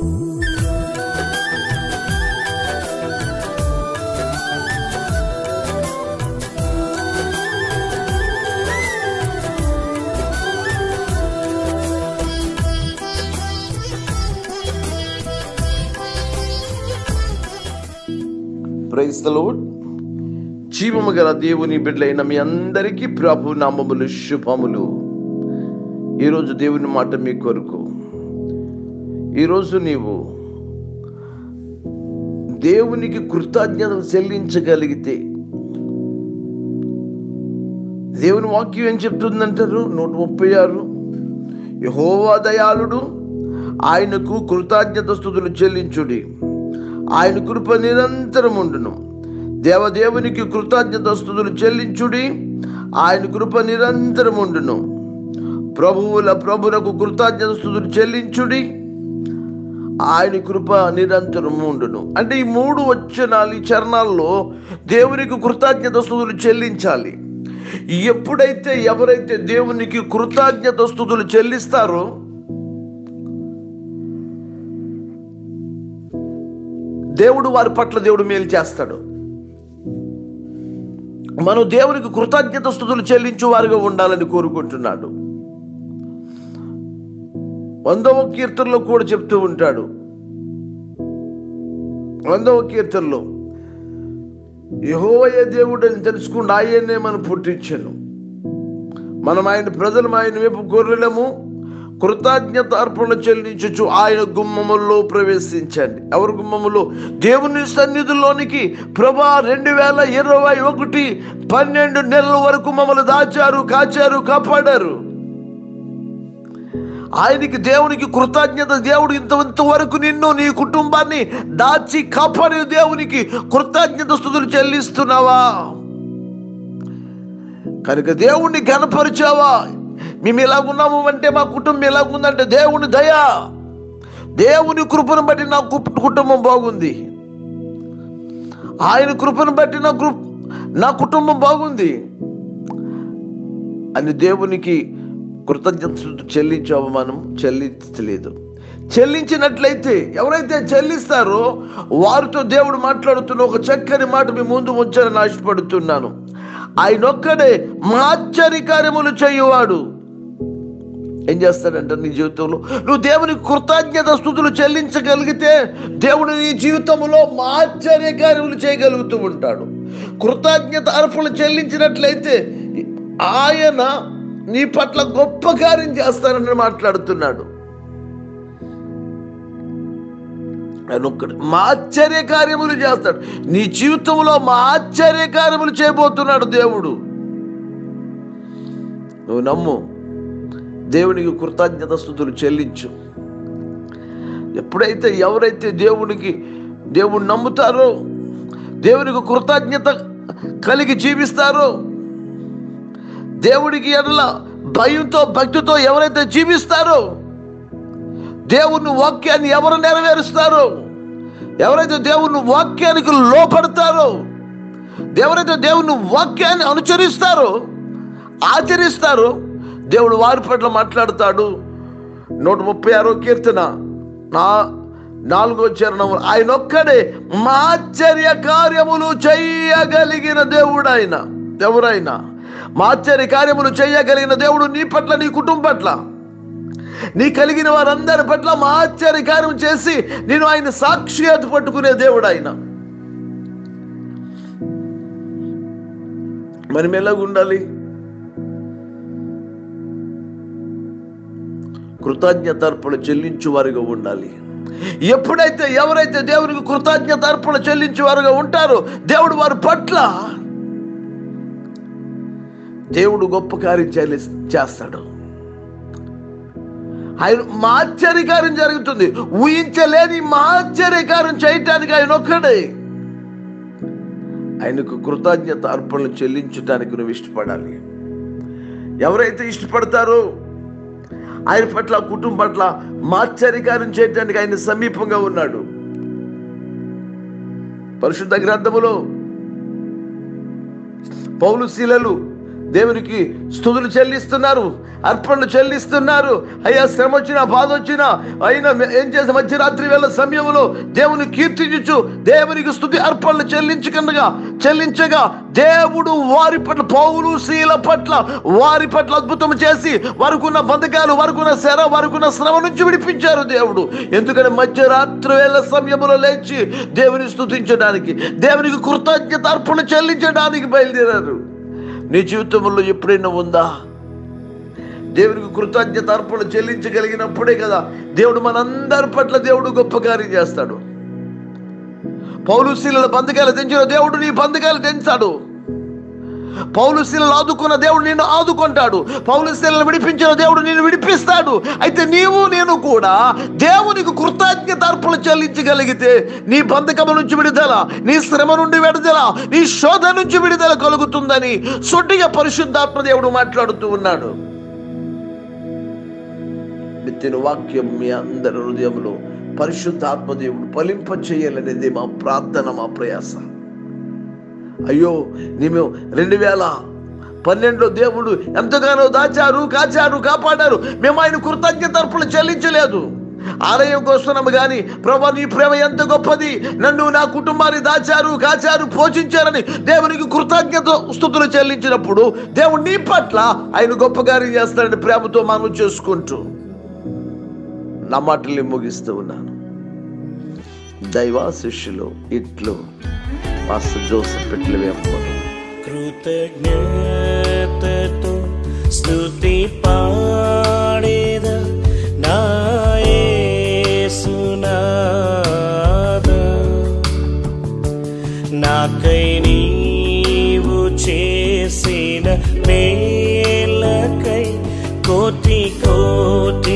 praise the load జీవము గల దేవుని బిడ్డలైన మీ అందరికీ ప్రభు నామములు శుభములు ఈరోజు దేవుని మాట మీ కొరకు ఈరోజు నీవు దేవునికి కృతజ్ఞత చెల్లించగలిగితే దేవుని వాక్యం ఏం చెప్తుందంటారు నూట ముప్పై ఆరు యహోవా దయాళుడు ఆయనకు కృతజ్ఞత స్థుతులు చెల్లించుడి ఆయన కృప నిరంతరం ఉండును దేవదేవునికి కృతజ్ఞత స్థుతులు చెల్లించుడి ఆయన కృప నిరంతరం ఉండును ప్రభువుల ప్రభునకు కృతజ్ఞత స్థుతులు చెల్లించుడి ఆయన కృప నిరంతరం ఉండును అంటే ఈ మూడు వచనాలు ఈ చరణాల్లో దేవునికి కృతజ్ఞత స్థుతులు చెల్లించాలి ఎప్పుడైతే ఎవరైతే దేవునికి కృతజ్ఞత స్థుతులు చెల్లిస్తారో దేవుడు వారి పట్ల దేవుడు మేలు చేస్తాడు మనం దేవునికి కృతజ్ఞత స్థుతులు చెల్లించు వారిగా ఉండాలని కోరుకుంటున్నాడు వందవ కీర్తనలో కూడా చెప్తూ ఉంటాడు వందవ కీర్తనలో యహోవయ దేవుడు అని తెలుసుకుంటూ ఆయన్నే మనం పుట్టించను మనం ఆయన ప్రజలు ఆయన వైపు గొర్రెలము కృతజ్ఞత అర్పణ చెల్లించచ్చు ఆయన గుమ్మముల్లో ప్రవేశించండి ఎవరి గుమ్మములో దేవుని సన్నిధిలోనికి ప్రభా రెండు వేల ఇరవై ఒకటి పన్నెండు నెలల వరకు మమ్మల్ని దాచారు కాచారు కాపాడారు ఆయనకి దేవునికి కృతజ్ఞత దేవుడు ఇంత వరకు నిన్ను నీ కుటుంబాన్ని దాచి కాపాడిన దేవునికి కృతజ్ఞత స్థుతులు చెల్లిస్తున్నావా కనుక దేవుణ్ణి కనపరిచావా మేము ఇలాగున్నాము అంటే మా కుటుంబం ఎలాగుందంటే దేవుని దయ దేవుని కృపను బట్టి నా కు- కుటుంబం బాగుంది ఆయన కృపను బట్టి నా కృ నా కుటుంబం బాగుంది అని దేవునికి కృతజ్ఞత చెల్లించాము మనం చెల్లించలేదు చెల్లించినట్లయితే ఎవరైతే చెల్లిస్తారో వారితో దేవుడు మాట్లాడుతున్న ఒక చక్కని మాట మీ ముందు ఉంచాలని ఆశపడుతున్నాను ఆయన ఒక్కడే మాచరి కార్యములు చేయువాడు ఏం చేస్తాడంట నీ జీవితంలో నువ్వు దేవునికి కృతజ్ఞత స్థుతులు చెల్లించగలిగితే దేవుడు నీ జీవితంలో ఆశ్చర్య కార్యములు చేయగలుగుతూ ఉంటాడు కృతజ్ఞత అర్పణలు చెల్లించినట్లయితే ఆయన నీ పట్ల గొప్ప కార్యం చేస్తానని మాట్లాడుతున్నాడు ఆయన ఒక్కడు మా ఆశ్చర్య కార్యములు చేస్తాడు నీ జీవితంలో మా ఆశ్చర్య కార్యములు చేయబోతున్నాడు దేవుడు నువ్వు నమ్ము దేవునికి కృతజ్ఞత స్థుతులు చెల్లించు ఎప్పుడైతే ఎవరైతే దేవునికి దేవుని నమ్ముతారో దేవునికి కృతజ్ఞత కలిగి జీవిస్తారో దేవుడికి ఎడల భయంతో భక్తితో ఎవరైతే జీవిస్తారో దేవుని వాక్యాన్ని ఎవరు నెరవేరుస్తారో ఎవరైతే దేవుని వాక్యానికి లోపడతారో ఎవరైతే దేవుని వాక్యాన్ని అనుసరిస్తారో ఆచరిస్తారో దేవుడు వారి పట్ల మాట్లాడతాడు నూట ముప్పై ఆరో కీర్తన నా నాలుగో చరణం ఆయన ఒక్కడే మాచర్య కార్యములు చేయగలిగిన దేవుడు ఆయన ఎవరైనా మాచర్య కార్యములు చేయగలిగిన దేవుడు నీ పట్ల నీ కుటుంబం పట్ల నీ కలిగిన వారందరి పట్ల మా ఆశ్చర్య కార్యం చేసి నేను ఆయన సాక్షియాత పట్టుకునే దేవుడు ఆయన మరి ఎలాగ ఉండాలి కృతజ్ఞత అర్పణ చెల్లించు వారిగా ఉండాలి ఎప్పుడైతే ఎవరైతే దేవునికి కృతజ్ఞత అర్పణ చెల్లించు వారుగా ఉంటారో దేవుడు వారి పట్ల దేవుడు గొప్ప కార్యం చెల్లి చేస్తాడు ఆయన మా ఆశ్చర్యకార్యం జరుగుతుంది ఊహించలేని మా ఆశ్చర్యకార్యం చేయటానికి ఆయన ఒక్కడే ఆయనకు కృతజ్ఞత అర్పణలు చెల్లించటానికి నువ్వు ఇష్టపడాలి ఎవరైతే ఇష్టపడతారో ఆయన పట్ల కుటుంబం పట్ల మాశ్చర్యకార్యం చేయటానికి ఆయన సమీపంగా ఉన్నాడు పరిశుద్ధ గ్రంథములో పౌలు శీలలు దేవునికి స్థుతులు చెల్లిస్తున్నారు అర్పణలు చెల్లిస్తున్నారు అయ్యా శ్రమ వచ్చినా బాధ వచ్చినా అయినా ఏం చేసే మధ్యరాత్రి వేళ సమయంలో దేవుని కీర్తించు దేవునికి స్థుతి అర్పణలు చెల్లించకుండా చెల్లించగా దేవుడు వారి పట్ల పౌలు శీల పట్ల వారి పట్ల అద్భుతం చేసి వారికున్న బంధకాలు వారికున్న శర వారికున్న శ్రమ నుంచి విడిపించారు దేవుడు ఎందుకంటే మధ్యరాత్రి వేళ సమయంలో లేచి దేవుని స్థుతించడానికి దేవునికి కృతజ్ఞత అర్పణ చెల్లించడానికి బయలుదేరారు నీ జీవితంలో ఎప్పుడైనా ఉందా దేవునికి కృతజ్ఞత అర్పణ చెల్లించగలిగినప్పుడే కదా దేవుడు మనందరి పట్ల దేవుడు గొప్ప కార్యం చేస్తాడు పౌలుశీల బంధకాలు తెంచిన దేవుడు నీ బంధకాలు తెంచాడు పౌలుశీలను ఆదుకున్న దేవుడు నిన్ను ఆదుకుంటాడు పౌలుశీలను విడిపించిన దేవుడు నిన్ను విడిపిస్తాడు అయితే నీవు నేను కూడా దేవునికి కృతజ్ఞత అర్పణ చెల్లించగలిగితే నీ బంధకము నుంచి విడుదల నీ శ్రమ నుండి విడుదల నీ శోధ నుంచి విడుదల కలుగుతుందని సొట్టిగా పరిశుద్ధాత్మ దేవుడు మాట్లాడుతూ ఉన్నాడు విత్తిన వాక్యం మీ అందరి హృదయంలో పరిశుద్ధాత్మ దేవుడు ఫలింప చేయాలనేది మా ప్రార్థన మా ప్రయాస అయ్యో మేము రెండు వేల పన్నెండులో దేవుడు ఎంతగానో దాచారు కాచారు కాపాడారు మేము ఆయన కృతజ్ఞత అర్పణ చెల్లించలేదు ఆలయంకి వస్తున్నాము కానీ ప్రభా నీ ప్రేమ ఎంత గొప్పది నన్ను నా కుటుంబాన్ని దాచారు కాచారు పోషించారని దేవునికి కృతజ్ఞత స్థుతులు చెల్లించినప్పుడు దేవుడు నీ పట్ల ఆయన గొప్ప కార్యం చేస్తాడని ప్రేమతో మనం చేసుకుంటూ నా మాటల్ని ముగిస్తూ ఉన్నాను దైవ శిష్యులు ఇట్లు మాస్టర్ జోసెఫ్ పెట్లు వేపడం కృతజ్ఞతతో స్తుతి పాడేద నాయసునాద నాకై నీవు చేసిన మేలకై కోటి కోటి